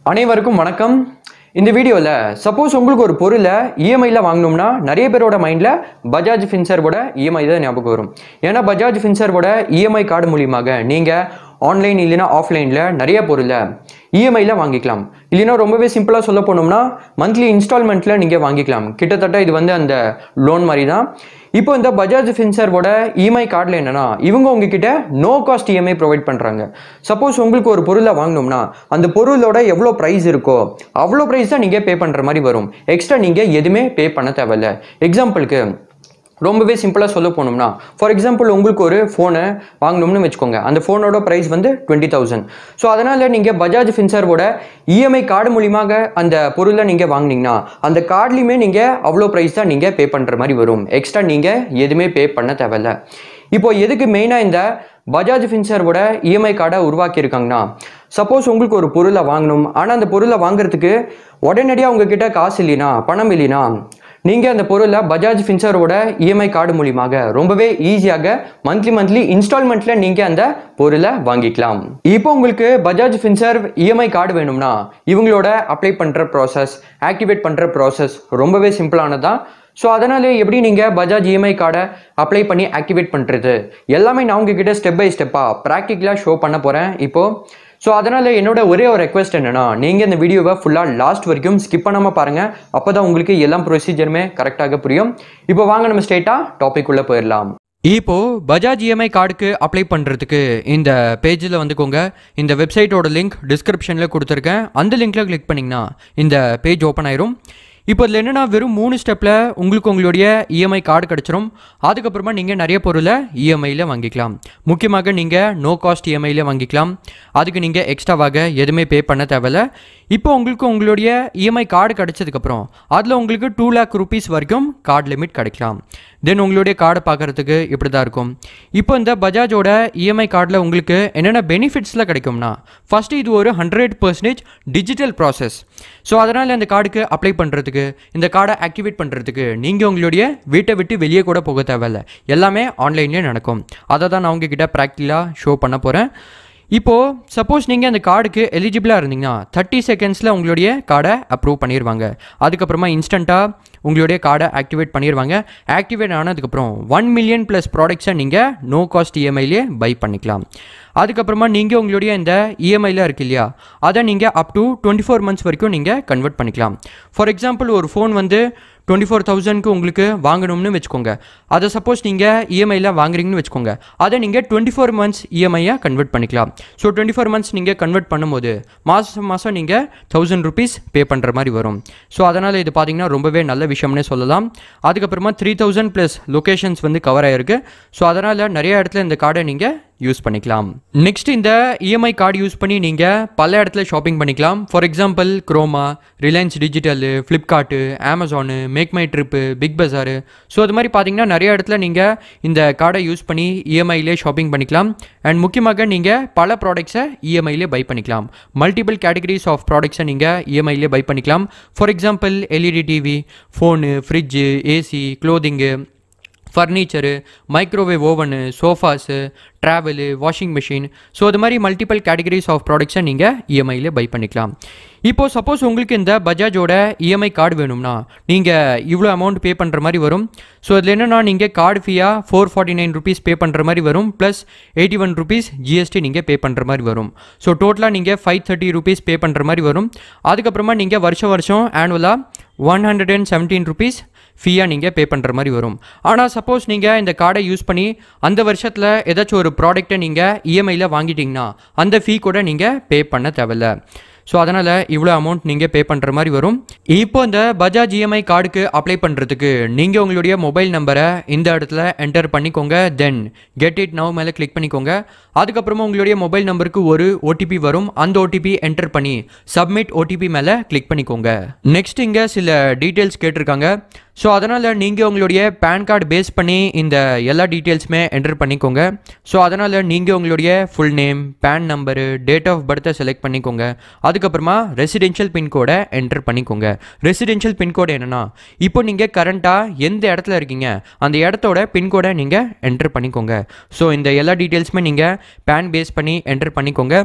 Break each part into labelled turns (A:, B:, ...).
A: அனைவருக்கும் வணக்கம் இந்த வீடியோவில் சப்போஸ் உங்களுக்கு ஒரு பொருளை இஎம்ஐயில் வாங்கணும்னா நிறைய பேரோட மைண்டில் பஜாஜ் ஃபின்சர்வோட இஎம்ஐ தான் ஞாபகம் வரும் ஏன்னா பஜாஜ் ஃபின்சர்வோட இஎம்ஐ கார்டு மூலியமாக நீங்கள் ஆன்லைன் இல்லைன்னா ஆஃப்லைனில் நிறைய பொருளை இஎம்ஐயில் வாங்கிக்கலாம் இல்லைன்னா ரொம்பவே சிம்பிளாக சொல்ல போனோம்னா மந்த்லி இன்ஸ்டால்மெண்ட்டில் நீங்கள் வாங்கிக்கலாம் கிட்டத்தட்ட இது வந்து அந்த லோன் மாதிரி தான் இப்போ இந்த பஜாஜ் ஃபின்சர்வோட இஎம்ஐ கார்டில் என்னன்னா இவங்க உங்ககிட்ட நோ காஸ்ட் இஎம்ஐ ப்ரொவைட் பண்ணுறாங்க சப்போஸ் உங்களுக்கு ஒரு பொருளை வாங்கினோம்னா அந்த பொருளோட எவ்வளோ ப்ரைஸ் இருக்கோ அவ்வளோ ப்ரைஸ் தான் நீங்கள் பே பண்ணுற மாதிரி வரும் எக்ஸ்ட்ரா நீங்கள் எதுவுமே பே பண்ண தேவையில்ல எக்ஸாம்பிளுக்கு ரொம்பவே சிம்பிளாக சொல்ல போனோம்னா ஃபார் எக்ஸாம்பிள் உங்களுக்கு ஒரு ஃபோனை வாங்கணும்னு வச்சுக்கோங்க அந்த ஃபோனோட ப்ரைஸ் வந்து டுவெண்ட்டி தௌசண்ட் ஸோ அதனால் நீங்கள் பஜாஜ் ஃபின்சர்வோட இஎம்ஐ கார்டு மூலியமாக அந்த பொருளை நீங்கள் வாங்கினீங்கன்னா அந்த கார்ட்லேயுமே நீங்கள் அவ்வளோ ப்ரைஸ் தான் நீங்கள் பே பண்ணுற மாதிரி வரும் எக்ஸ்ட்ரா நீங்கள் எதுவுமே பே பண்ண தேவையில்ல இப்போ எதுக்கு மெயினாக இந்த பஜாஜ் ஃபின்சர்வோட இஎம்ஐ கார்டை உருவாக்கியிருக்காங்கன்னா சப்போஸ் உங்களுக்கு ஒரு பொருளை வாங்கணும் ஆனால் அந்த பொருளை வாங்குறதுக்கு உடனடியாக உங்ககிட்ட காசு இல்லைனா பணம் இல்லைனா நீங்கள் அந்த பொருளை பஜாஜ் ஃபின்சரோட இஎம்ஐ கார்டு மூலியமாக ரொம்பவே ஈஸியாக மந்த்லி மந்த்லி இன்ஸ்டால்மெண்ட்டில் நீங்கள் அந்த பொருளை வாங்கிக்கலாம் இப்போ உங்களுக்கு பஜாஜ் ஃபின்சர் இஎம்ஐ கார்டு வேணும்னா இவங்களோட அப்ளை பண்ணுற ப்ராசஸ் ஆக்டிவேட் பண்ணுற ப்ராசஸ் ரொம்பவே சிம்பிளானதான் ஸோ அதனால எப்படி நீங்கள் பஜாஜ் இஎம்ஐ கார்டை அப்ளை பண்ணி ஆக்டிவேட் பண்ணுறது எல்லாமே நான் உங்ககிட்ட ஸ்டெப் பை ஸ்டெப்பாக ப்ராக்டிக்கலாக ஷோ பண்ண போகிறேன் இப்போது ஸோ அதனால் என்னோட ஒரே ஒரு ரெக்வஸ்ட் என்னன்னா நீங்கள் இந்த வீடியோவை ஃபுல்லாக லாஸ்ட் வரைக்கும் ஸ்கிப் பண்ணாமல் பாருங்கள் அப்போ தான் உங்களுக்கு எல்லா ப்ரொசீஜருமே கரெக்டாக புரியும் இப்போ வாங்க நம்ம ஸ்ட்ரெயிட்டாக டாபிக் உள்ள போயிடலாம் இப்போ பஜாஜ் இஎம்ஐ கார்டுக்கு அப்ளை பண்ணுறதுக்கு இந்த பேஜில் வந்துக்கோங்க இந்த வெப்சைட்டோட லிங்க் டிஸ்கிரிப்ஷனில் கொடுத்துருக்கேன் அந்த லிங்க்கில் கிளிக் பண்ணிங்கன்னா இந்த பேஜ் ஓப்பன் ஆயிரும் இப்போ இதில் என்னென்னா வெறும் மூணு ஸ்டெப்பில் உங்களுக்கு உங்களுடைய இஎம்ஐ கார்டு கிடச்சிரும் அதுக்கப்புறமா நீங்கள் நிறைய பொருளை இஎம்ஐயில் வாங்கிக்கலாம் முக்கியமாக நீங்கள் நோ காஸ்ட் இஎம்ஐயில் வாங்கிக்கலாம் அதுக்கு நீங்கள் எக்ஸ்ட்ராவாக எதுவுமே பே பண்ண தேவையில்ல இப்போ உங்களுக்கு உங்களுடைய இஎம்ஐ கார்டு கிடச்சதுக்கப்புறம் அதில் உங்களுக்கு டூ லேக் ருபீஸ் வரைக்கும் கார்டு லிமிட் கிடைக்கலாம் தென் உங்களுடைய கார்டை பார்க்குறதுக்கு இப்படி தான் இருக்கும் இப்போ இந்த பஜாஜோட இஎம்ஐ கார்டில் உங்களுக்கு என்னென்ன பெனிஃபிட்ஸ்லாம் கிடைக்கும்னா ஃபஸ்ட்டு இது ஒரு hundred percentage digital process so அதனால் இந்த கார்டுக்கு அப்ளை பண்ணுறதுக்கு இந்த கார்டை ஆக்டிவேட் பண்ணுறதுக்கு நீங்கள் உங்களுடைய வீட்டை விட்டு வெளியே கூட போக தேவையில்ல எல்லாமே ஆன்லைன்லேயே நடக்கும் அதை தான் நான் உங்ககிட்ட ப்ராக்டிக்கலாக ஷோ பண்ண போகிறேன் இப்போது சப்போஸ் நீங்கள் அந்த கார்டுக்கு எலிஜிபிளாக இருந்தீங்கன்னா தேர்ட்டி செகண்ட்ஸில் உங்களுடைய கார்டை அப்ரூவ் பண்ணிடுவாங்க அதுக்கப்புறமா இன்ஸ்டண்ட்டாக உங்களுடைய கார்டை ஆக்டிவேட் பண்ணிடுவாங்க ஆக்டிவேட் ஆனதுக்கப்புறம் ஒன் மில்லியன் ப்ளஸ் ப்ராடக்ட்ஸை நீங்கள் நோ காஸ்ட் இஎம்ஐலேயே பை பண்ணிக்கலாம் அதுக்கப்புறமா நீங்கள் உங்களுடைய இந்த இஎம்ஐயில் இருக்கு இல்லையா அதை நீங்கள் up to twenty four months வரைக்கும் நீங்கள் கன்வெர்ட் பண்ணிக்கலாம் ஃபார் எக்ஸாம்பிள் ஒரு ஃபோன் வந்து டுவெண்ட்டி ஃபோர் தௌசண்ட்க்கு உங்களுக்கு வாங்கணும்னு வச்சுக்கோங்க அதை சப்போஸ் நீங்கள் இஎம்ஐயில் வாங்குறீங்கன்னு வச்சுக்கோங்க அதை நீங்கள் டுவெண்ட்டி ஃபோர் மந்த்ஸ் இஎம்ஐயாக கன்வெர்ட் பண்ணிக்கலாம் ஸோ டுவெண்ட்டி ஃபோர் மந்த்ஸ் நீங்கள் கன்வெர்ட் பண்ணும்போது மாதம் மாதம் நீங்கள் தௌசண்ட் ருபீஸ் பே பண்ணுற மாதிரி வரும் ஸோ அதனால் இது பார்த்தீங்கன்னா ரொம்பவே நல்ல விஷயம்னே சொல்லலாம் அதுக்கப்புறமா த்ரீ தௌசண்ட் ப்ளஸ் லொக்கேஷன்ஸ் வந்து கவர் ஆகிருக்கு ஸோ அதனால் நிறைய இடத்துல இந்த கார்டை நீங்கள் யூஸ் பண்ணிக்கலாம் நெக்ஸ்ட் இந்த இஎம்ஐ கார்டு யூஸ் பண்ணி நீங்கள் பல இடத்துல ஷாப்பிங் பண்ணிக்கலாம் for example Croma Reliance Digital Flipkart Amazon Make My Trip Big Bazaar so அது மாதிரி பார்த்தீங்கன்னா நிறைய இடத்துல நீங்கள் இந்த கார்டை யூஸ் பண்ணி இஎம்ஐலே ஷாப்பிங் பண்ணிக்கலாம் அண்ட் முக்கியமாக நீங்கள் பல ப்ராடக்ட்ஸை இஎம்ஐலே பை பண்ணிக்கலாம் மல்டிபிள் கேட்டகரிஸ் ஆஃப் ப்ராடக்ட்ஸை நீங்கள் இஎம்ஐலே பை பண்ணிக்கலாம் for example LED TV phone fridge AC clothing furniture microwave oven sofas travel washing machine so அது மாதிரி மல்டிபிள் கேட்டகரிஸ் ஆஃப் ப்ராடக்ட்ஸை நீங்கள் இஎம்ஐயில் பை பண்ணிக்கலாம் இப்போது சப்போஸ் உங்களுக்கு இந்த பஜாஜோட இஎம்ஐ கார்டு வேணும்னா நீங்கள் இவ்வளோ அமௌண்ட் பே பண்ணுற மாதிரி வரும் ஸோ அதில் என்னென்னா நீங்கள் கார்டு ஃபீயாக four forty nine rupees pay பண்ணுற மாதிரி வரும் plus eighty one rupees GST நீங்கள் பே பண்ணுற மாதிரி வரும் ஸோ டோட்டலாக நீங்கள் ஃபைவ் தேர்ட்டி ருபீஸ் பே பண்ணுற மாதிரி வரும் அதுக்கப்புறமா நீங்கள் வருஷம் வருஷம் ஆனுவலாக one hundred and seventeen rupees ஃபீயாக நீங்கள் பே பண்ணுற மாதிரி வரும் ஆனால் சப்போஸ் நீங்கள் இந்த கார்டை யூஸ் பண்ணி அந்த வருஷத்தில் ஏதாச்சும் ஒரு ப்ராடக்ட்டை நீங்கள் இஎம்ஐயில் வாங்கிட்டீங்கன்னா அந்த ஃபீ கூட நீங்கள் பே பண்ண தேவையில்ல ஸோ அதனால் இவ்வளோ அமௌண்ட் நீங்கள் பே பண்ணுற மாதிரி வரும் இப்போ இந்த பஜாஜ் இஎம்ஐ கார்டுக்கு அப்ளை பண்ணுறதுக்கு நீங்கள் உங்களுடைய மொபைல் நம்பரை இந்த இடத்துல என்டர் பண்ணிக்கோங்க தென் கெட் இட் நவ் மேலே கிளிக் பண்ணிக்கோங்க அதுக்கப்புறமா உங்களுடைய மொபைல் நம்பருக்கு ஒரு ஓடிபி வரும் அந்த ஓடிபி என்டர் பண்ணி சப்மிட் ஓடிபி மேலே கிளிக் பண்ணிக்கோங்க நெக்ஸ்ட் இங்கே சில டீட்டெயில்ஸ் கேட்டிருக்காங்க ஸோ அதனால் நீங்கள் உங்களுடைய பேன் கார்டு பேஸ் பண்ணி இந்த எல்லா டீட்டெயில்ஸுமே என்டர் பண்ணிக்கோங்க ஸோ அதனால் நீங்கள் உங்களுடைய full name PAN number date of பர்த்தை செலக்ட் பண்ணிக்கோங்க அதுக்கப்புறமா ரெசிடென்ஷியல் பின்கோடை என்டர் பண்ணிக்கோங்க ரெசிடென்ஷியல் பின்கோடு என்னென்னா இப்போ நீங்கள் கரண்ட்டாக எந்த இடத்துல இருக்கீங்க அந்த இடத்தோட பின்கோடை நீங்கள் என்டர் பண்ணிக்கோங்க ஸோ இந்த எல்லா டீட்டெயில்ஸுமே நீங்கள் பேன் பேஸ் பண்ணி என்டர் பண்ணிக்கோங்க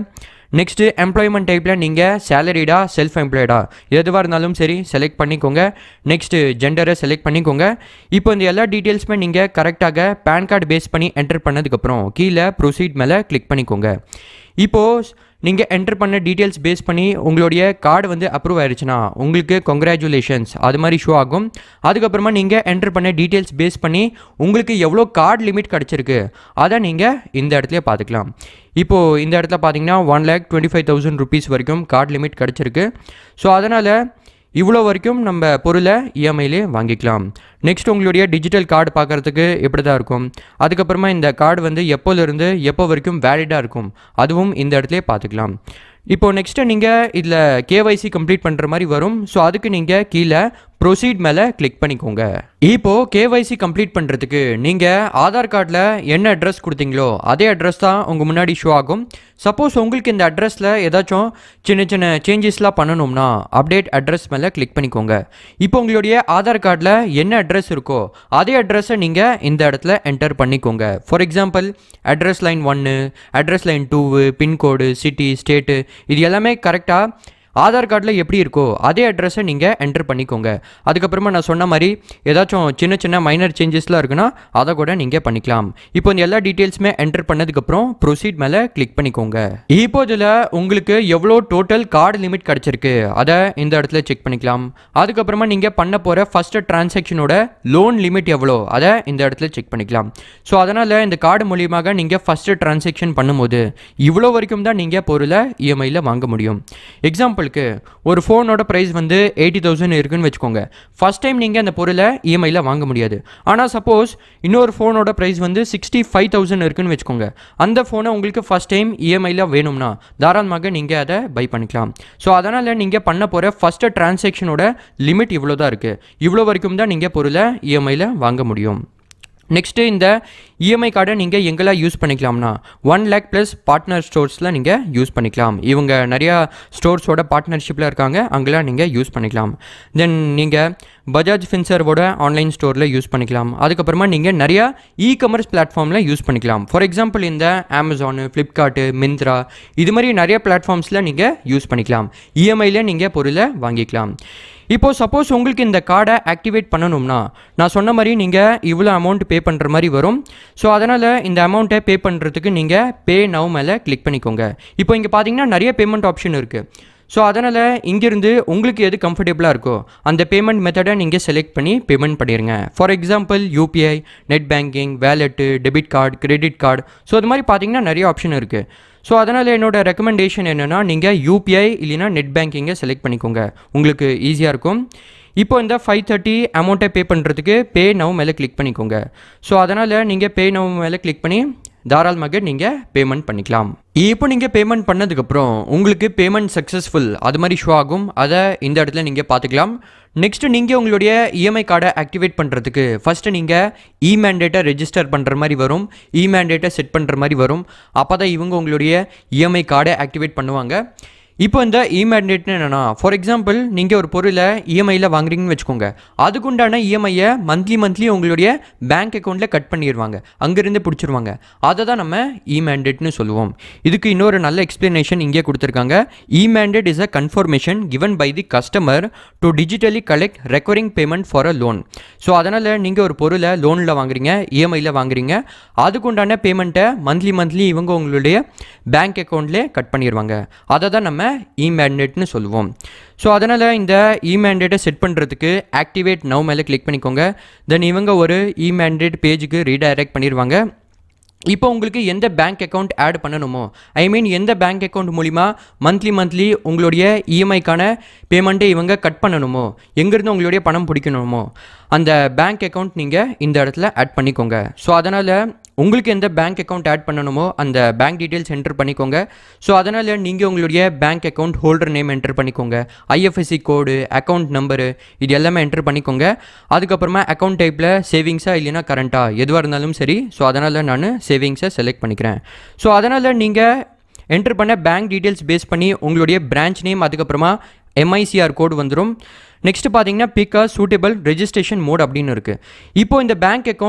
A: நெக்ஸ்ட்டு எம்ப்ளாய்மெண்ட் டைப்பில் நீங்கள் சேலரிடா செல்ஃப் எம்ப்ளாய்டா எதுவாக இருந்தாலும் சரி செலக்ட் பண்ணிக்கோங்க நெக்ஸ்ட்டு ஜெண்டரை செலக்ட் பண்ணிக்கோங்க இப்போ இந்த எல்லா டீட்டெயில்ஸுமே நீங்கள் கரெக்டாக பேன் கார்டு பேஸ் பண்ணி என்டர் பண்ணதுக்கப்புறம் கீழே ப்ரொசீட் மேலே கிளிக் பண்ணிக்கோங்க இப்போது நீங்கள் என்டர் பண்ண டீட்டெயில்ஸ் பேஸ் பண்ணி உங்களுடைய கார்டு வந்து அப்ரூவ் ஆயிடுச்சுன்னா உங்களுக்கு கொங்க்ராச்சுலேஷன்ஸ் அது மாதிரி ஷோ ஆகும் அதுக்கப்புறமா நீங்கள் என்டர் பண்ண டீட்டெயில்ஸ் பேஸ் பண்ணி உங்களுக்கு எவ்வளோ கார்டு லிமிட் கிடச்சிருக்கு அதை நீங்கள் இந்த இடத்துல பார்த்துக்கலாம் இப்போது இந்த இடத்துல பார்த்தீங்கன்னா one lakh twenty five thousand rupees வரைக்கும் கார்டு லிமிட் கிடச்சிருக்கு ஸோ அதனால் இவ்வளோ வரைக்கும் நம்ம பொருளை இஎம்ஐலே வாங்கிக்கலாம் நெக்ஸ்ட் உங்களுடைய டிஜிட்டல் கார்டு பார்க்குறதுக்கு இப்படி தான் இருக்கும் அதுக்கப்புறமா இந்த கார்டு வந்து எப்போலேருந்து எப்போ வரைக்கும் வேலிடாக இருக்கும் அதுவும் இந்த இடத்துல பார்த்துக்கலாம் இப்போ நெக்ஸ்ட்டு நீங்கள் இதில் கேவைசி கம்ப்ளீட் பண்ணுற மாதிரி வரும் ஸோ அதுக்கு நீங்கள் கீழே ப்ரொசீட் மேலே கிளிக் பண்ணிக்கோங்க இப்போது கேவைசி கம்ப்ளீட் பண்ணுறதுக்கு நீங்கள் ஆதார் கார்டில் என்ன அட்ரஸ் கொடுத்தீங்களோ அதே அட்ரஸ் தான் உங்கள் முன்னாடி ஷோ ஆகும் சப்போஸ் உங்களுக்கு இந்த அட்ரஸில் ஏதாச்சும் சின்ன சின்ன சேஞ்சஸ்லாம் பண்ணணும்னா அப்டேட் அட்ரஸ் மேலே கிளிக் பண்ணிக்கோங்க இப்போ உங்களுடைய ஆதார் கார்டில் என்ன அட்ரஸ் இருக்கோ அதே அட்ரஸை நீங்கள் இந்த இடத்துல என்டர் பண்ணிக்கோங்க ஃபார் எக்ஸாம்பிள் அட்ரஸ் லைன் ஒன்று address line two pincode city state இது எல்லாமே கரெக்டாக ஆதார் கார்டில் எப்படி இருக்கோ அதே அட்ரஸை நீங்கள் என்டர் பண்ணிக்கோங்க அதுக்கப்புறமா நான் சொன்ன மாதிரி ஏதாச்சும் சின்ன சின்ன மைனர் சேஞ்சஸ்லாம் இருக்குன்னா அதை கூட நீங்கள் பண்ணிக்கலாம் இப்போ இந்த எல்லா டீட்டெயில்ஸுமே என்டர் பண்ணதுக்கப்புறம் ப்ரொசீட் மேலே கிளிக் பண்ணிக்கோங்க இப்போ இதில் உங்களுக்கு எவ்வளோ டோட்டல் கார்டு லிமிட் கிடச்சிருக்கு அதை இந்த இடத்துல செக் பண்ணிக்கலாம் அதுக்கப்புறமா நீங்கள் பண்ண போகிற ஃபஸ்ட்டு டிரான்சாக்ஷனோட லோன் லிமிட் எவ்வளோ அதை இந்த இடத்துல செக் பண்ணிக்கலாம் ஸோ அதனால் இந்த கார்டு மூலியமாக நீங்கள் ஃபஸ்ட்டு டிரான்சாக்ஷன் பண்ணும்போது இவ்வளோ வரைக்கும் தான் நீங்கள் பொருளை இஎம்ஐயில் வாங்க முடியும் எக்ஸாம்பிள் எக்ஸாம்பிளுக்கு ஒரு ஃபோனோட ப்ரைஸ் வந்து எயிட்டி தௌசண்ட் இருக்குன்னு வச்சுக்கோங்க ஃபஸ்ட் டைம் நீங்கள் அந்த பொருளை இஎம்ஐயில் வாங்க முடியாது ஆனால் சப்போஸ் இன்னொரு ஃபோனோட ப்ரைஸ் வந்து சிக்ஸ்டி ஃபைவ் தௌசண்ட் இருக்குன்னு வச்சுக்கோங்க அந்த ஃபோனை உங்களுக்கு ஃபஸ்ட் டைம் இஎம்ஐயில் வேணும்னா தாராளமாக நீங்கள் அதை பை பண்ணிக்கலாம் ஸோ அதனால் நீங்கள் பண்ண போகிற ஃபஸ்ட்டு டிரான்சாக்ஷனோட லிமிட் இவ்வளோ தான் இருக்குது இவ்வளோ வரைக்கும் தான் நீங்கள் பொருளை இஎம்ஐயில் வாங்க முடியும் நெக்ஸ்ட்டு இந்த இஎம்ஐ கார்டை நீங்கள் எங்கெல்லாம் யூஸ் பண்ணிக்கலாம்னா ஒன் லேக் ப்ளஸ் பார்ட்னர் ஸ்டோர்ஸில் நீங்கள் யூஸ் பண்ணிக்கலாம் இவங்க நிறையா ஸ்டோர்ஸோட பார்ட்னர்ஷிப்பில் இருக்காங்க அங்கெல்லாம் நீங்கள் யூஸ் பண்ணிக்கலாம் தென் நீங்கள் பஜாஜ் ஃபின்சரோட ஆன்லைன் ஸ்டோரில் யூஸ் பண்ணிக்கலாம் அதுக்கப்புறமா நீங்கள் நிறையா இ கமர்ஸ் பிளாட்ஃபார்மில் யூஸ் பண்ணிக்கலாம் ஃபார் எக்ஸாம்பிள் இந்த அமேசானு ஃப்ளிப்கார்ட்டு மிந்த்ரா இது மாதிரி நிறைய பிளாட்ஃபார்ம்ஸில் நீங்கள் யூஸ் பண்ணிக்கலாம் இஎம்ஐயில் நீங்கள் பொருளை வாங்கிக்கலாம் இப்போது சப்போஸ் உங்களுக்கு இந்த கார்டை ஆக்டிவேட் பண்ணணும்னா நான் சொன்ன மாதிரி நீங்கள் இவ்வளோ அமௌண்ட் பே பண்ணுற மாதிரி வரும் ஸோ அதனால் இந்த அமௌண்ட்டை பே பண்ணுறதுக்கு நீங்கள் பே நவ் மேலே கிளிக் பண்ணிக்கோங்க இப்போ இங்கே பார்த்தீங்கன்னா நிறைய பேமெண்ட் ஆப்ஷன் இருக்குது ஸோ அதனால் இங்கேருந்து உங்களுக்கு எது கம்ஃபர்டபுளாக இருக்கோ அந்த பேமெண்ட் மெத்தடை நீங்கள் செலக்ட் பண்ணி பேமெண்ட் பண்ணிடுங்க for example UPI net banking wallet debit card credit card so அது மாதிரி பார்த்தீங்கன்னா நிறைய ஆப்ஷன் இருக்குது ஸோ அதனால் என்னோட ரெக்கமெண்டேஷன் என்னென்னா நீங்கள் யூபிஐ இல்லைனா நெட் பேங்கிங்கை செலக்ட் பண்ணிக்கோங்க உங்களுக்கு ஈஸியாக இருக்கும் இப்போ இந்த ஃபைவ் தேர்ட்டி அமௌண்ட்டை பே பண்ணுறதுக்கு பே நவ் மேலே கிளிக் பண்ணிக்கோங்க ஸோ அதனால் நீங்கள் பே நவ் மேலே கிளிக் பண்ணி தாராளமாக நீங்கள் பேமெண்ட் பண்ணிக்கலாம் இப்போ நீங்கள் பேமெண்ட் பண்ணதுக்கப்புறம் உங்களுக்கு பேமெண்ட் சக்ஸஸ்ஃபுல் அது மாதிரி ஷோ ஆகும் அதை இந்த இடத்துல நீங்கள் பார்த்துக்கலாம் நெக்ஸ்ட்டு நீங்கள் உங்களுடைய இஎம்ஐ கார்டை ஆக்டிவேட் பண்ணுறதுக்கு ஃபஸ்ட்டு நீங்கள் இ மேண்டேட்டை ரெஜிஸ்டர் பண்ணுற மாதிரி வரும் இ மேண்டேட்டை செட் பண்ணுற மாதிரி வரும் அப்போ தான் இவங்க உங்களுடைய இஎம்ஐ கார்டை ஆக்டிவேட் பண்ணுவாங்க இப்போ இந்த இ மேண்டேட்னு என்னென்னா ஃபார் எக்ஸாம்பிள் நீங்கள் ஒரு பொருளை இஎம்ஐயில் வாங்குறீங்கன்னு வச்சுக்கோங்க அதுக்குண்டான இஎம்ஐயை மந்த்லி மந்த்லி உங்களுடைய பேங்க் அக்கௌண்ட்டில் கட் பண்ணிடுவாங்க அங்கேருந்து பிடிச்சிருவாங்க அதை தான் நம்ம இ மேண்டேட்னு சொல்லுவோம் இதுக்கு இன்னொரு நல்ல எக்ஸ்ப்ளனேஷன் இங்கே கொடுத்துருக்காங்க e mandate is a confirmation given by the customer to digitally collect recurring payment for a loan so அதனால் நீங்கள் ஒரு பொருளை லோனில் வாங்குறீங்க இஎம்ஐயில் வாங்குறீங்க அதுக்குண்டான பேமெண்ட்டை மந்த்லி மந்த்லி இவங்க உங்களுடைய பேங்க் அக்கௌண்ட்லேயே கட் பண்ணிடுவாங்க அதை தான் நம்ம இ மேண்டேட்னு சொல்லுவோம் ஸோ அதனால் இந்த இ மேண்டேட்டை செட் பண்ணுறதுக்கு ஆக்டிவேட் நவ் மேலே கிளிக் பண்ணிக்கோங்க தென் இவங்க ஒரு இ மேண்டேட் பேஜுக்கு ரீடைரக்ட் பண்ணிடுவாங்க இப்போ உங்களுக்கு எந்த பேங்க் அக்கௌண்ட் ஆட் பண்ணணுமோ ஐ மீன் எந்த பேங்க் அக்கௌண்ட் மூலிமா மந்த்லி மந்த்லி உங்களுடைய இஎம்ஐக்கான பேமெண்ட்டை இவங்க கட் பண்ணணுமோ எங்கேருந்து உங்களுடைய பணம் பிடிக்கணுமோ அந்த பேங்க் அக்கௌண்ட் நீங்கள் இந்த இடத்துல ஆட் பண்ணிக்கோங்க ஸோ அதனால் உங்களுக்கு எந்த பேங்க் அக்கௌண்ட் ஆட் பண்ணணுமோ அந்த பேங்க் டீட்டெயில்ஸ் என்டர் பண்ணிக்கோங்க ஸோ அதனால் நீங்கள் உங்களுடைய bank account holder name enter பண்ணிக்கோங்க ஐஎஃப்எஸ்சி கோடு அக்கௌண்ட் நம்பரு இது எல்லாமே என்டர் பண்ணிக்கோங்க அதுக்கப்புறமா அக்கௌண்ட் டைப்பில் சேவிங்ஸாக இல்லைனா கரண்ட்டாக எதுவாக இருந்தாலும் சரி ஸோ அதனால் நான் சேவிங்ஸை செலக்ட் பண்ணிக்கிறேன் ஸோ அதனால் நீங்கள் என்டர் பண்ண பேங்க் டீட்டெயில்ஸ் பேஸ் பண்ணி உங்களுடைய பிரான்ச் நேம் அதுக்கப்புறமா எம்ஐசிஆர் கோடு வந்துடும் நெக்ஸ்ட் பார்த்தீங்கன்னா பிக் சூட்டபிள் ரெஜிஸ்ட்ரேஷன் மோட் அப்படின்னு இருக்குது இப்போ இந்த பேங்க் அக்கௌண்ட்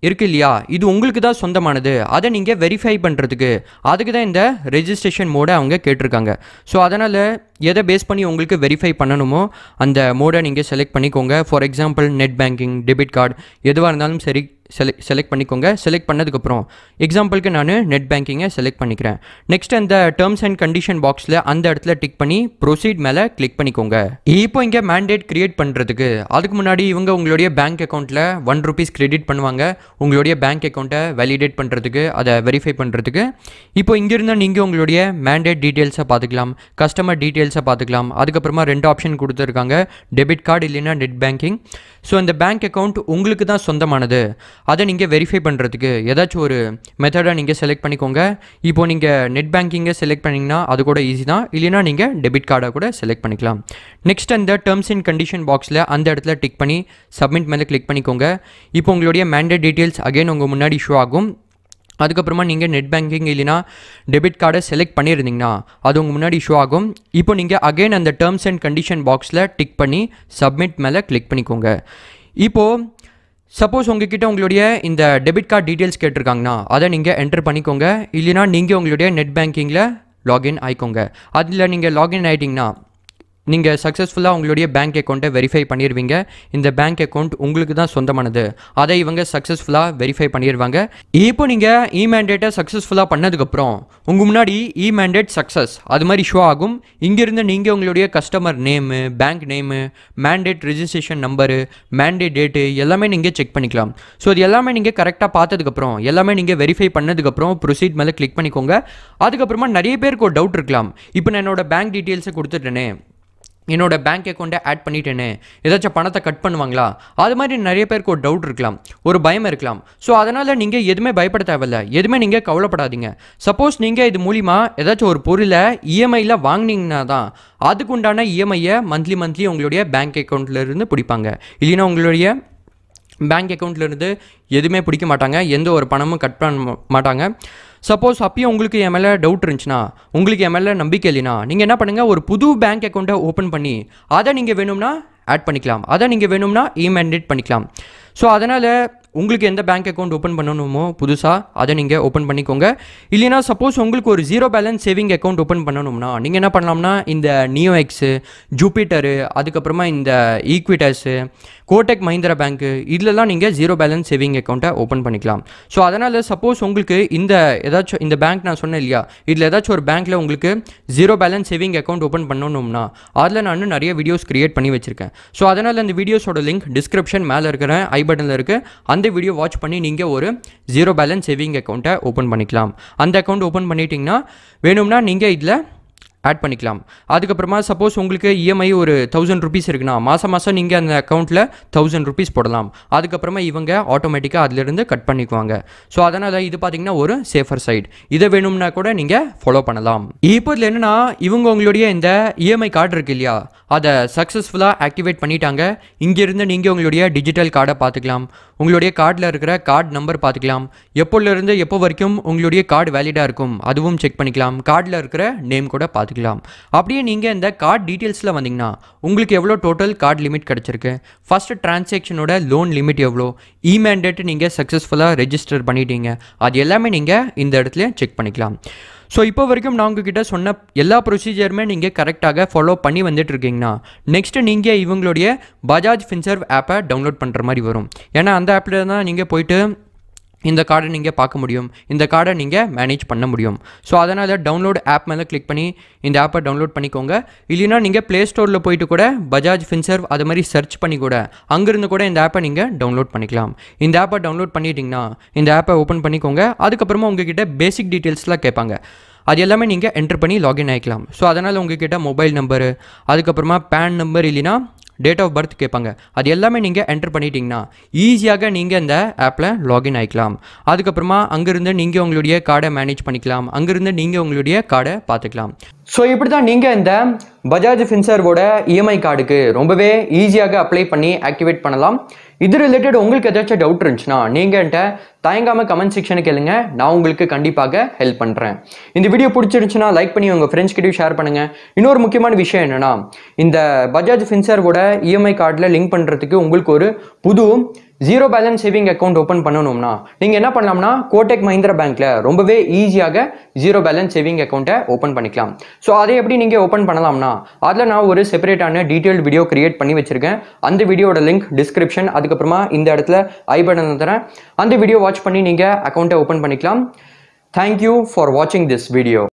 A: இருக்கு இல்லையா இது உங்களுக்கு தான் சொந்தமானது அதை நீங்கள் வெரிஃபை பண்ணுறதுக்கு அதுக்கு தான் இந்த ரெஜிஸ்ட்ரேஷன் மோடை அவங்க கேட்டிருக்காங்க ஸோ அதனால் எதை பேஸ் பண்ணி உங்களுக்கு வெரிஃபை பண்ணணுமோ அந்த மோடை நீங்கள் செலக்ட் பண்ணிக்கோங்க for example net banking debit card எதுவாக இருந்தாலும் சரி செலக்ட் செலக்ட் பண்ணிக்கோங்க செலக்ட் பண்ணதுக்கப்புறம் எக்ஸாம்பிளுக்கு நான் நெட் பேங்கிங்கை செலக்ட் பண்ணிக்கிறேன் நெக்ஸ்ட் அந்த டேர்ம்ஸ் அண்ட் கண்டிஷன் பாக்ஸில் அந்த இடத்துல டிக் பண்ணி ப்ரொசீட் மேலே கிளிக் பண்ணிக்கோங்க இப்போ இங்கே மேண்டேட் கிரியேட் பண்ணுறதுக்கு அதுக்கு முன்னாடி இவங்க உங்களுடைய பேங்க் அக்கௌண்ட்டில் ஒன் ருபீஸ் கிரெடிட் பண்ணுவாங்க உங்களுடைய பேங்க் அக்கௌண்ட்டை வேலிடேட் பண்ணுறதுக்கு அதை வெரிஃபை பண்ணுறதுக்கு இப்போ இங்கிருந்து நீங்கள் உங்களுடைய மேண்டேட் டீட்டெயில்ஸை பார்த்துக்கலாம் கஸ்டமர் டீட்டெயில்ஸை பார்த்துக்கலாம் அதுக்கப்புறமா ரெண்டு ஆப்ஷன் கொடுத்துருக்காங்க டெபிட் கார்டு இல்லைன்னா நெட் பேங்கிங் ஸோ அந்த பேங்க் அக்கௌண்ட் உங்களுக்கு தான் சொந்தமானது அதை நீங்கள் வெரிஃபை பண்ணுறதுக்கு ஏதாச்சும் ஒரு மெத்தடை நீங்கள் செலக்ட் பண்ணிக்கோங்க இப்போ நீங்கள் நெட் பேங்கிங்கை செலக்ட் பண்ணிங்கன்னா அது கூட ஈஸி தான் இல்லைனா நீங்கள் டெபிட் கார்டை கூட செலக்ட் பண்ணிக்கலாம் நெக்ஸ்ட் அந்த டேர்ம்ஸ் அண்ட் கண்டிஷன் பாக்ஸில் அந்த இடத்துல டிக் பண்ணி சப்மிட் மேலே கிளிக் பண்ணிக்கோங்க இப்போ உங்களுடைய மேண்டேட் டீட்டெயில்ஸ் அகைன் உங்கள் முன்னாடி ஷோ ஆகும் அதுக்கப்புறமா நீங்கள் நெட் பேங்கிங் இல்லைனா டெபிட் கார்டை செலக்ட் பண்ணியிருந்தீங்கன்னா அது உங்கள் முன்னாடி ஷோ ஆகும் இப்போ நீங்கள் அகைன் அந்த டேர்ம்ஸ் அண்ட் கண்டிஷன் பாக்ஸில் டிக் பண்ணி சப்மிட் மேலே கிளிக் பண்ணிக்கோங்க இப்போது சப்போஸ் உங்ககிட்ட உங்களுடைய இந்த டெபிட் கார்டு டீட்டெயில்ஸ் கேட்டிருக்காங்கன்னா அதை நீங்கள் என்டர் பண்ணிக்கோங்க இல்லைனா நீங்கள் உங்களுடைய நெட் பேங்கிங்கில் லாகின் ஆயிக்கோங்க அதில் நீங்கள் லாகின் ஆகிட்டிங்கன்னா நீங்கள் சக்ஸஸ்ஃபுல்லாக உங்களுடைய பேங்க் அக்கௌண்ட்டை வெரிஃபை பண்ணிடுவீங்க இந்த பேங்க் அக்கௌண்ட் உங்களுக்கு தான் சொந்தமானது அதை இவங்க சக்ஸஸ்ஃபுல்லாக வெரிஃபை பண்ணிடுவாங்க இப்போ நீங்கள் இ மேண்டேட்டை சக்ஸஸ்ஃபுல்லாக பண்ணதுக்கப்புறம் உங்கள் முன்னாடி இ மேண்டேட் சக்ஸஸ் அது மாதிரி ஷோ ஆகும் இங்கேருந்து நீங்கள் உங்களுடைய customer name bank name mandate registration number mandate date எல்லாமே நீங்கள் செக் பண்ணிக்கலாம் ஸோ இது எல்லாமே நீங்கள் கரெக்டாக பார்த்ததுக்கப்புறம் எல்லாமே நீங்கள் வெரிஃபை பண்ணதுக்கப்புறம் ப்ரொசீட் மேலே கிளிக் பண்ணிக்கோங்க அதுக்கப்புறமா நிறைய பேருக்கு ஒரு டவுட் இருக்கலாம் இப்போ நான் என்னோட பேங்க் டீட்டெயில்ஸை கொடுத்துட்டேனே என்னோட பேங்க் அக்கௌண்ட்டை ஆட் பண்ணிட்டேனே ஏதாச்சும் பணத்தை கட் பண்ணுவாங்களா அது மாதிரி நிறைய பேருக்கு ஒரு டவுட் இருக்கலாம் ஒரு பயம் இருக்கலாம் ஸோ அதனால் நீங்கள் எதுவுமே பயப்பட தேவையில்ல எதுவுமே நீங்கள் கவலைப்படாதீங்க சப்போஸ் நீங்கள் இது மூலிமா ஏதாச்சும் ஒரு பொருளை இஎம்ஐயில் வாங்கினீங்கன்னா தான் அதுக்கு உண்டான இஎம்ஐயை மந்த்லி மந்த்லி உங்களுடைய பேங்க் அக்கௌண்ட்லேருந்து பிடிப்பாங்க இல்லைன்னா உங்களுடைய பேங்க் அக்கௌண்ட்லேருந்து எதுவுமே பிடிக்க மாட்டாங்க எந்த ஒரு பணமும் கட் பண்ண மாட்டாங்க சப்போஸ் அப்பயும் உங்களுக்கு என் மேலே டவுட் இருந்துச்சுன்னா உங்களுக்கு என் மேலே நம்பிக்கை இல்லைனா நீங்கள் என்ன பண்ணுங்கள் ஒரு புது பேங்க் அக்கௌண்ட்டை ஓப்பன் பண்ணி அதை நீங்கள் வேணும்னா ஆட் பண்ணிக்கலாம் அதை நீங்கள் வேணும்னா இமேண்டேட் பண்ணிக்கலாம் ஸோ அதனால் உங்களுக்கு எந்த பேங்க் அக்கௌண்ட் ஓப்பன் பண்ணணுமோ புதுசாக அதை நீங்கள் ஓப்பன் பண்ணிக்கோங்க இல்லைனா சப்போஸ் உங்களுக்கு ஒரு zero balance saving account open பண்ணணும்னா நீங்கள் என்ன பண்ணலாம்னா இந்த நியோ எக்ஸு ஜூபிட்டரு அதுக்கப்புறமா இந்த ஈக்விட்டஸு கோடெக் மஹிந்திரா பேங்க்கு இதிலலாம் நீங்கள் ஜீரோ பேலன்ஸ் சேவிங் அக்கௌண்ட்டை ஓப்பன் பண்ணிக்கலாம் ஸோ அதனால் சப்போஸ் உங்களுக்கு இந்த ஏதாச்சும் இந்த பேங்க் நான் சொன்னேன் இல்லையா இதில் ஏதாச்சும் ஒரு பேங்க்கில் உங்களுக்கு zero balance saving account open பண்ணணும்னா அதில் நான் நிறைய வீடியோஸ் கிரியேட் பண்ணி வச்சுருக்கேன் ஸோ அதனால் அந்த வீடியோஸோட லிங்க் டிஸ்கிரிப்ஷன் மேலே இருக்கிற ஐ பட்டனில் இருக்குது அந்த வீடியோ வாட்ச் பண்ணி நீங்கள் ஒரு ஜீரோ பேலன்ஸ் சேவிங் அக்கௌண்ட்டை ஓப்பன் பண்ணிக்கலாம் அந்த அக்கௌண்ட் ஓப்பன் பண்ணிட்டீங்கன்னா வேணும்னா நீங்கள் இதில் ஆட் பண்ணிக்கலாம் அதுக்கப்புறமா சப்போஸ் உங்களுக்கு இஎம்ஐ ஒரு தௌசண்ட் ருபீஸ் இருக்குன்னா மாதம் மாதம் நீங்கள் அந்த அக்கௌண்ட்டில் தௌசண்ட் ருபீஸ் போடலாம் அதுக்கப்புறமா இவங்க ஆட்டோமேட்டிக்காக அதிலிருந்து கட் பண்ணிக்குவாங்க ஸோ அதனால் இது பார்த்தீங்கன்னா ஒரு சேஃபர் சைடு இதை வேணும்னா கூட நீங்கள் ஃபாலோ பண்ணலாம் இப்போ இதில் என்னென்னா இவங்க உங்களுடைய இந்த இஎம்ஐ கார்டு இருக்கு இல்லையா அதை சக்ஸஸ்ஃபுல்லாக ஆக்டிவேட் பண்ணிட்டாங்க இங்கேருந்து நீங்கள் உங்களுடைய டிஜிட்டல் கார்டை பார்த்துக்கலாம் உங்களுடைய கார்டில் இருக்கிற கார்டு நம்பர் பார்த்துக்கலாம் எப்போலேருந்து எப்போ வரைக்கும் உங்களுடைய கார்டு வேலிடாக இருக்கும் அதுவும் செக் பண்ணிக்கலாம் கார்டில் இருக்கிற நேம் கூட பார்த்துக்கலாம் அப்படியே நீங்கள் இந்த கார்டு டீட்டெயில்ஸில் வந்தீங்கன்னா உங்களுக்கு எவ்வளோ டோட்டல் கார்டு லிமிட் கிடச்சிருக்கு ஃபஸ்ட்டு டிரான்சாக்ஷனோட லோன் லிமிட் எவ்வளோ இமேண்டேட் நீங்கள் சக்ஸஸ்ஃபுல்லாக ரெஜிஸ்டர் பண்ணிட்டீங்க அது எல்லாமே நீங்கள் இந்த இடத்துல செக் பண்ணிக்கலாம் ஸோ இப்போ வரைக்கும் நான் உங்ககிட்ட சொன்ன எல்லா ப்ரொசீஜருமே நீங்கள் கரெக்டாக ஃபாலோ பண்ணி வந்துட்டு இருக்கீங்கன்னா நெக்ஸ்ட்டு நீங்கள் இவங்களுடைய பஜாஜ் ஃபின்சர்வ் ஆப்பை டவுன்லோட் பண்ணுற மாதிரி வரும் ஏன்னா அந்த ஆப்பில் தான் நீங்கள் போயிட்டு இந்த கார்டை நீங்கள் பார்க்க முடியும் இந்த கார்டை நீங்கள் மேனேஜ் பண்ண முடியும் ஸோ அதனால் டவுன்லோட் ஆப் மேலே கிளிக் பண்ணி இந்த ஆப்பை டவுன்லோட் பண்ணிக்கோங்க இல்லைனா நீங்கள் ப்ளே ஸ்டோரில் போயிட்டு கூட பஜாஜ் ஃபின்சர்வ் அது மாதிரி சர்ச் பண்ணி கூட அங்கேருந்து கூட இந்த ஆப்பை நீங்கள் டவுன்லோட் பண்ணிக்கலாம் இந்த ஆப்பை டவுன்லோட் பண்ணிட்டீங்கன்னா இந்த ஆப்பை ஓப்பன் பண்ணிக்கோங்க அதுக்கப்புறமா உங்ககிட்ட பேசிக் டீட்டெயில்ஸ்லாம் கேட்பாங்க அது எல்லாமே நீங்கள் என்டர் பண்ணி லாகின் ஆகிக்கலாம் ஸோ அதனால் உங்ககிட்ட மொபைல் நம்பரு அதுக்கப்புறமா பேன் நம்பர் இல்லைனா டேட் ஆஃப் பர்த் கேட்பாங்க அது எல்லாமே நீங்கள் என்டர் பண்ணிட்டீங்கன்னா ஈஸியாக நீங்கள் இந்த ஆப்பில் லாகின் ஆகிக்கலாம் அதுக்கப்புறமா அங்கேருந்து நீங்கள் உங்களுடைய கார்டை மேனேஜ் பண்ணிக்கலாம் அங்கேருந்து நீங்கள் உங்களுடைய கார்டை பார்த்துக்கலாம் ஸோ இப்படி தான் நீங்கள் இந்த பஜாஜ் ஃபின்சர்வோட இஎம்ஐ கார்டுக்கு ரொம்பவே ஈஸியாக அப்ளை பண்ணி ஆக்டிவேட் பண்ணலாம் இது ரிலேட்டட் உங்களுக்கு ஏதாச்சும் டவுட் இருந்துச்சுன்னா நீங்கள் என்கிட்ட தயங்காமல் கமெண்ட் செக்ஷனுக்கு கேளுங்க நான் உங்களுக்கு கண்டிப்பாக ஹெல்ப் பண்ணுறேன் இந்த வீடியோ பிடிச்சிருந்துச்சுன்னா லைக் பண்ணி உங்கள் ஃப்ரெண்ட்ஸ் கிட்டயும் ஷேர் பண்ணுங்கள் இன்னொரு முக்கியமான விஷயம் என்னென்னா இந்த பஜாஜ் ஃபின்சர்வோட இஎம்ஐ கார்டில் லிங்க் பண்ணுறதுக்கு உங்களுக்கு ஒரு புது zero balance saving account open பண்ணணும்னா நீங்கள் என்ன பண்ணலாம்னா கோடெக் மஹிந்திரா பேங்க்ல ரொம்பவே ஈஸியாக ஜீரோ பேலன்ஸ் சேவிங் அக்கௌண்ட்டை ஓப்பன் பண்ணிக்கலாம் ஸோ அதை எப்படி நீங்கள் ஓப்பன் பண்ணலாம்னா அதில் நான் ஒரு செப்பரேட்டான டீட்டெயில்டு வீடியோ கிரியேட் பண்ணி வச்சிருக்கேன் அந்த வீடியோட லிங்க் டிஸ்கிரிப்ஷன் அதுக்கப்புறமா இந்த இடத்துல ஐ பட்டன் தரேன் அந்த வீடியோ வாட்ச் பண்ணி நீங்கள் அக்கௌண்ட்டை ஓப்பன் பண்ணிக்கலாம் தேங்க்யூ ஃபார் வாட்சிங் திஸ் வீடியோ